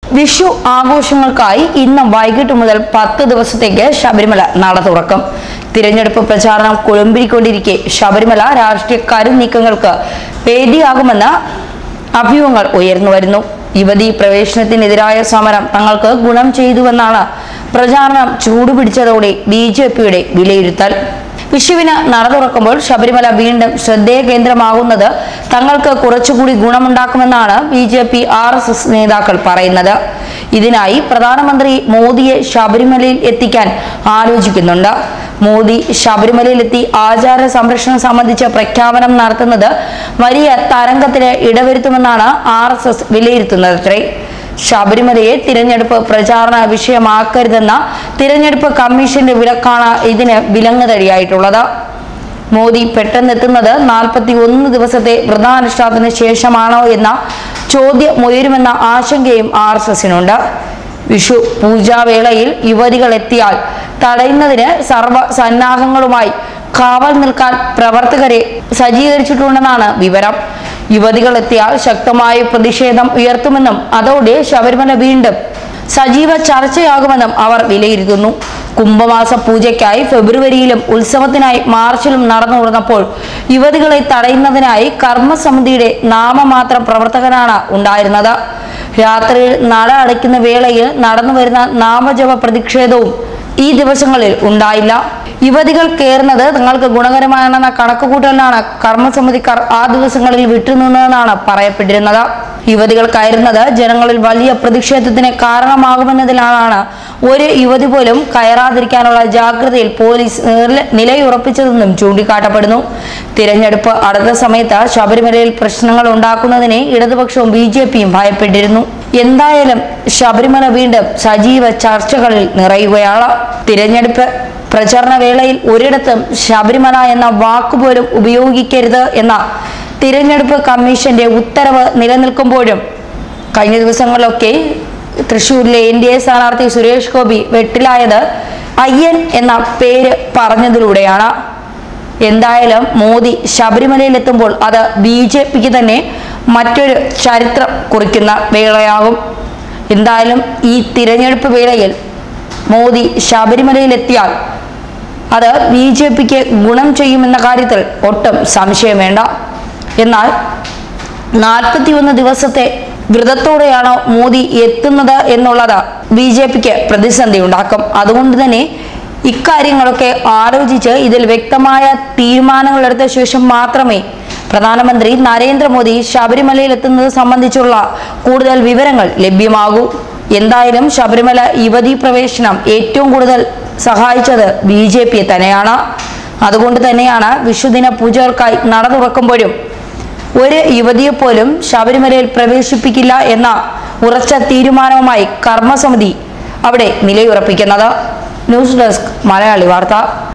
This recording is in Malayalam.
വിഷു ആഘോഷങ്ങൾക്കായി ഇന്ന് വൈകിട്ട് മുതൽ പത്ത് ദിവസത്തേക്ക് ശബരിമല നട തുറക്കും തിരഞ്ഞെടുപ്പ് പ്രചാരണം കൊഴുമ്പിരിക്കൊണ്ടിരിക്കെ ശബരിമല രാഷ്ട്രീയ കരുനീക്കങ്ങൾക്ക് വേദിയാകുമെന്ന് അഭ്യൂഹങ്ങൾ ഉയർന്നു വരുന്നു യുവതി പ്രവേശനത്തിനെതിരായ സമരം തങ്ങൾക്ക് ഗുണം ചെയ്തുവെന്നാണ് പ്രചാരണം ചൂടുപിടിച്ചതോടെ ബി ജെ പിയുടെ വിലയിരുത്തൽ വിഷുവിന് നട തുറക്കുമ്പോൾ ശബരിമല വീണ്ടും ശ്രദ്ധേയ കേന്ദ്രമാകുന്നത് തങ്ങൾക്ക് കുറച്ചുകൂടി ഗുണമുണ്ടാക്കുമെന്നാണ് B J P R S S നേതാക്കൾ പറയുന്നത് ഇതിനായി പ്രധാനമന്ത്രി മോദിയെ ശബരിമലയിൽ എത്തിക്കാൻ ആലോചിക്കുന്നുണ്ട് മോദി ശബരിമലയിലെത്തി ആചാര സംരക്ഷണം സംബന്ധിച്ച പ്രഖ്യാപനം നടത്തുന്നത് വലിയ തരംഗത്തിന് ഇടവരുത്തുമെന്നാണ് ആർ എസ് എസ് വിലയിരുത്തുന്നതത്രേ ശബരിമലയെ തിരഞ്ഞെടുപ്പ് പ്രചാരണ വിഷയമാക്കരുതെന്ന തിരഞ്ഞെടുപ്പ് കമ്മീഷന്റെ വിലക്കാണ് ഇതിന് വിലങ്ങുതടിയായിട്ടുള്ളത് മോദി പെട്ടെന്നെത്തുന്നത് നാൽപ്പത്തി ഒന്ന് ദിവസത്തെ വ്രതാനുഷ്ഠാനത്തിന് ശേഷമാണോ എന്ന ചോദ്യം ഉയരുമെന്ന ആശങ്കയും ആർ എസ് എസിനുണ്ട് വിഷു പൂജാവേളയിൽ യുവതികൾ എത്തിയാൽ തടയുന്നതിന് സർവ സന്നാഹങ്ങളുമായി കാവൽ നിൽക്കാൻ പ്രവർത്തകരെ സജ്ജീകരിച്ചിട്ടുണ്ടെന്നാണ് വിവരം യുവതികൾ എത്തിയാൽ ശക്തമായ പ്രതിഷേധം ഉയർത്തുമെന്നും അതോടെ ശബരിമല വീണ്ടും സജീവ ചർച്ചയാകുമെന്നും അവർ വിലയിരുത്തുന്നു കുംഭമാസ പൂജയ്ക്കായി ഫെബ്രുവരിയിലും ഉത്സവത്തിനായി മാർച്ചിലും നടന്നു തുറന്നപ്പോൾ യുവതികളെ തടയുന്നതിനായി കർമ്മസമിതിയുടെ നാമമാത്ര പ്രവർത്തകനാണ് ഉണ്ടായിരുന്നത് രാത്രിയിൽ നട അടയ്ക്കുന്ന വേളയിൽ നടന്നു വരുന്ന നാമജപ പ്രതിഷേധവും ഈ ദിവസങ്ങളിൽ ഉണ്ടായില്ല യുവതികൾ കയറുന്നത് തങ്ങൾക്ക് ഗുണകരമാണെന്ന കണക്കുകൂട്ടലിനാണ് കർമ്മസമിതിക്കാർ ആ ദിവസങ്ങളിൽ വിട്ടുനിന്നതെന്നാണ് പറയപ്പെട്ടിരുന്നത് യുവതികൾ കയറുന്നത് ജനങ്ങളിൽ വലിയ പ്രതിഷേധത്തിന് കാരണമാകുമെന്നതിലാണ് ഒരു യുവതി പോലും കയറാതിരിക്കാനുള്ള ജാഗ്രതയിൽ പോലീസ് നില- നിലയുറപ്പിച്ചതെന്നും ചൂണ്ടിക്കാട്ടപ്പെടുന്നു തിരഞ്ഞെടുപ്പ് അടുത്ത സമയത്ത് ശബരിമലയിൽ പ്രശ്നങ്ങൾ ഉണ്ടാക്കുന്നതിനെ ഇടതുപക്ഷവും ബി ജെ പിയും ഭയപ്പെട്ടിരുന്നു എന്തായാലും ശബരിമല വീണ്ടും സജീവ ചർച്ചകളിൽ നിറയുകയാണ് തിരഞ്ഞെടുപ്പ് പ്രചരണ വേളയിൽ ഒരിടത്തും ശബരിമല എന്ന വാക്കുപോലും ഉപയോഗിക്കരുത് എന്ന തിരഞ്ഞെടുപ്പ് കമ്മീഷന്റെ ഉത്തരവ് നിലനിൽക്കുമ്പോഴും കഴിഞ്ഞ ദിവസങ്ങളിലൊക്കെ തൃശൂരിലെ എൻ ഡി എ സ്ഥാനാർത്ഥി സുരേഷ് ഗോപി വെട്ടിലായത് അയ്യൻ എന്ന പേര് പറഞ്ഞതിലൂടെയാണ് എന്തായാലും മോദി ശബരിമലയിൽ എത്തുമ്പോൾ അത് ബി ജെ പിക്ക് തന്നെ മറ്റൊരു ചരിത്രം കുറിക്കുന്ന വേളയാകും എന്തായാലും ഈ തിരഞ്ഞെടുപ്പ് വേളയിൽ മോദി ശബരിമലയിൽ എത്തിയാൽ അത് ബി ജെ പിക്ക് ഗുണം ചെയ്യുമെന്ന കാര്യത്തിൽ ഒട്ടും സംശയം വേണ്ട എന്നാൽ നാൽപ്പത്തിയൊന്ന് ദിവസത്തെ വ്രതത്തോടെയാണോ മോദി എത്തുന്നത് എന്നുള്ളത് ബി ജെ പിക്ക് പ്രതിസന്ധി ഉണ്ടാക്കും അതുകൊണ്ട് തന്നെ ഇക്കാര്യങ്ങളൊക്കെ ആലോചിച്ച് ഇതിൽ വ്യക്തമായ തീരുമാനങ്ങൾ എടുത്ത ശേഷം മാത്രമേ പ്രധാനമന്ത്രി നരേന്ദ്രമോദി ശബരിമലയിൽ എത്തുന്നത് സംബന്ധിച്ചുള്ള കൂടുതൽ വിവരങ്ങൾ ലഭ്യമാകൂ എന്തായാലും ശബരിമല യുവതീ പ്രവേശനം ഏറ്റവും കൂടുതൽ സഹായിച്ചത് ബി ജെ പിയെ തന്നെയാണ് അതുകൊണ്ട് തന്നെയാണ് വിഷുദിന പൂജകൾക്കായി നട തുറക്കുമ്പോഴും ഒരു യുവതിയെ പോലും ശബരിമലയിൽ പ്രവേശിപ്പിക്കില്ല എന്ന ഉറച്ച തീരുമാനവുമായി കർമ്മസമിതി അവിടെ നിലയുറപ്പിക്കുന്നത് ന്യൂസ് ഡെസ്ക് മലയാളി വാർത്ത